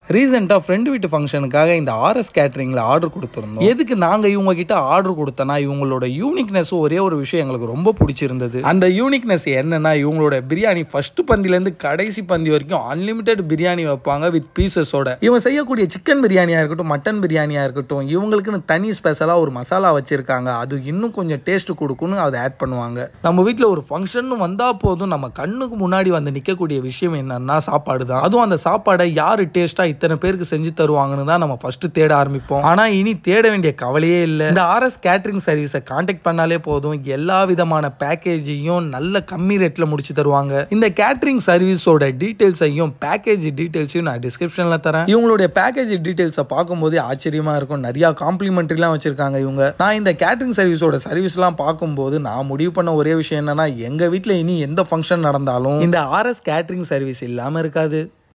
ரீசெண்டாக ஃப்ரெண்டு வீட்டு ஃபங்க்ஷனுக்காக இந்த ஆர்எஸ் கேட்ரிங்கில் ஆர்டர் கொடுத்துருந்தோம் எதுக்கு நாங்கள் இவங்க கிட்ட ஆர்டர் கொடுத்தோன்னா இவங்களோட யூனிக்னஸ் ஒரே ஒரு விஷயம் எங்களுக்கு ரொம்ப பிடிச்சிருந்தது அந்த யூனிக்னஸ் என்னன்னா இவங்களோட பிரியாணி ஃபர்ஸ்ட் பந்திலேருந்து கடைசி பந்தி வரைக்கும் அன்லிமிட்டெட் பிரியாணி வைப்பாங்க வித் பீசஸோட இவங்க செய்யக்கூடிய சிக்கன் பிரியாணியாக இருக்கட்டும் மட்டன் பிரியாணியாக இருக்கட்டும் இவங்களுக்குன்னு தனி ஸ்பெஷலாக ஒரு மசாலா வச்சுருக்காங்க அது இன்னும் கொஞ்சம் டேஸ்ட் கொடுக்குன்னு அதை ஆட் பண்ணுவாங்க நம்ம வீட்டில் ஒரு ஃபங்க்ஷன் வந்தால் போதும் நம்ம கண்ணுக்கு முன்னாடி வந்து நிற்கக்கூடிய விஷயம் என்னன்னா சாப்பாடு தான் அதுவும் அந்த சாப்பாடை யார் டேஸ்ட்டாக இத்தனை பேருக்கு செஞ்சு தருவாங்கன்னு தான் நம்ம ஃபர்ஸ்ட் தேட ஆரம்பிப்போம் ஆனால் இனி தேட வேண்டிய கவலையே இல்லை இந்த ஆர்எஸ் கேட்ரிங் சர்வீஸை காண்டாக்ட் பண்ணாலே போதும் எல்லா விதமான பேக்கேஜையும் நல்ல கம்மி ரேட்டில் முடிச்சு தருவாங்க இந்த கேட்ரிங் சர்வீஸோட டீட்டெயில்ஸையும் பேக்கேஜ் டீட்டெயில்ஸையும் நான் டிஸ்கிரிப்ஷனில் தரேன் இவங்களுடைய பேக்கேஜ் டீட்டெயில்ஸை பார்க்கும்போதே ஆச்சரியமா இருக்கும் நிறையா காம்ப்ளிமெண்ட்ரிலாம் வச்சிருக்காங்க இவங்க நான் இந்த கேட்ரிங் சர்வீஸோட சர்வீஸ்லாம் பார்க்கும்போது நான் முடிவு பண்ண ஒரே விஷயம் என்னன்னா எங்கள் வீட்டில் இனி எந்த ஃபங்க்ஷன் நடந்தாலும் இந்த ஆர்எஸ் கேட்ரிங் சர்வீஸ் இல்லாமல் இருக்காது